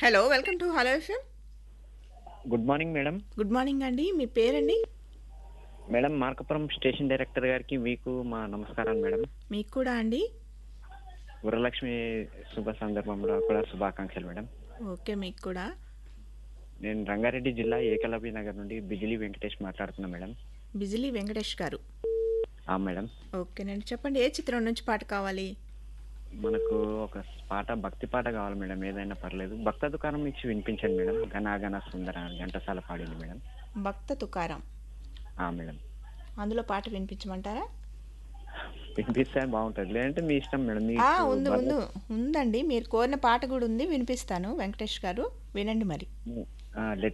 hello welcome to hello FM good morning madam good morning అండి మీ పేరండి madam Markapuram station director గారికి మీకు మా నమస్కారాలు మేడం మీకు కూడా అండి వరలక్ష్మి శుభ సందర్భంలో కూడా శుభాకాంక్షలు మేడం ఓకే మీకు కూడా నేను రంగారెడ్డి జిల్లా ఏకలవ్య నగర్ నుండి బిజిలీ వెంకటేష్ మాట్లాడుతున్నా మేడం బిజిలీ వెంకటేష్ గారు ఆ మేడం ఓకేనండి చెప్పండి ఏ చిత్రం నుంచి పాట కావాలి మనకు ఒక పాట భక్తి పాట కావాలి మేడం ఏదైనా పర్లేదు భక్త దుకాణం ఇచ్చి వినిపించండి మేడం గనాగన సుందర అని ఘంటసాల పాడింది మేడం భక్త తుకారం ఆ మేడం అందులో పాట వినిపించమంటారా వినిపిస్తే బాగుంటుంది లేదంటే మీ ఇష్టం మేడం మీ ఆ, ఉంది ఉంది ఉందండి మీరు కోరిన పాట కూడా ఉంది వినిపిస్తాను వెంకటేష్ గారు వినండి మరి లెట్